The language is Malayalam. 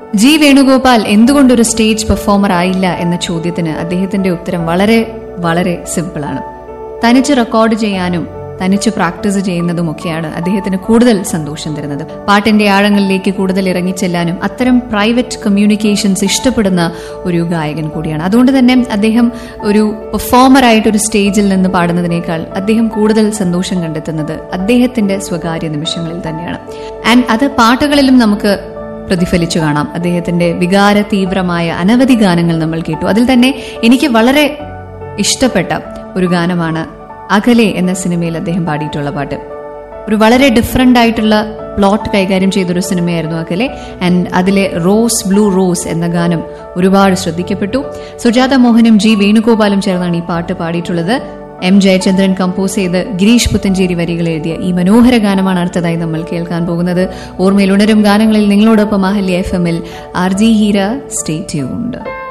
ജി വേണുഗോപാൽ എന്തുകൊണ്ടൊരു സ്റ്റേജ് പെർഫോമർ ആയില്ല എന്ന ചോദ്യത്തിന് അദ്ദേഹത്തിന്റെ ഉത്തരം വളരെ വളരെ സിമ്പിളാണ് തനിച്ച് റെക്കോർഡ് ചെയ്യാനും തനിച്ച് പ്രാക്ടീസ് ചെയ്യുന്നതുമൊക്കെയാണ് അദ്ദേഹത്തിന് കൂടുതൽ സന്തോഷം തരുന്നത് പാട്ടിന്റെ ആഴങ്ങളിലേക്ക് കൂടുതൽ ഇറങ്ങിച്ചെല്ലാനും അത്തരം പ്രൈവറ്റ് കമ്മ്യൂണിക്കേഷൻസ് ഇഷ്ടപ്പെടുന്ന ഒരു ഗായകൻ കൂടിയാണ് അതുകൊണ്ട് തന്നെ അദ്ദേഹം ഒരു പെർഫോമറായിട്ട് ഒരു സ്റ്റേജിൽ നിന്ന് പാടുന്നതിനേക്കാൾ അദ്ദേഹം കൂടുതൽ സന്തോഷം കണ്ടെത്തുന്നത് അദ്ദേഹത്തിന്റെ സ്വകാര്യ നിമിഷങ്ങളിൽ തന്നെയാണ് ആൻഡ് അത് പാട്ടുകളിലും നമുക്ക് പ്രതിഫലിച്ചു കാണാം അദ്ദേഹത്തിന്റെ വികാര തീവ്രമായ അനവധി ഗാനങ്ങൾ നമ്മൾ കേട്ടു അതിൽ തന്നെ എനിക്ക് വളരെ ഇഷ്ടപ്പെട്ട ഒരു ഗാനമാണ് അകലെ എന്ന സിനിമയിൽ അദ്ദേഹം പാടിയിട്ടുള്ള പാട്ട് ഒരു വളരെ ഡിഫറെന്റ് ആയിട്ടുള്ള പ്ലോട്ട് കൈകാര്യം ചെയ്തൊരു സിനിമയായിരുന്നു അകലെ ആൻഡ് അതിലെ റോസ് ബ്ലൂ റോസ് എന്ന ഗാനം ഒരുപാട് ശ്രദ്ധിക്കപ്പെട്ടു സുജാത മോഹനും ജി വേണുഗോപാലും ചേർന്നാണ് ഈ പാട്ട് പാടിയിട്ടുള്ളത് എം ജയചന്ദ്രൻ കമ്പോസ് ചെയ്ത് ഗിരീഷ് പുത്തഞ്ചേരി വരികൾ എഴുതിയ ഈ മനോഹര ഗാനമാണ് അടുത്തതായി നമ്മൾ കേൾക്കാൻ പോകുന്നത് ഓർമ്മയിൽ ഉണരും ഗാനങ്ങളിൽ നിങ്ങളോടൊപ്പം അഹല്യ എഫ് എമ്മിൽ R G Heera stay tuned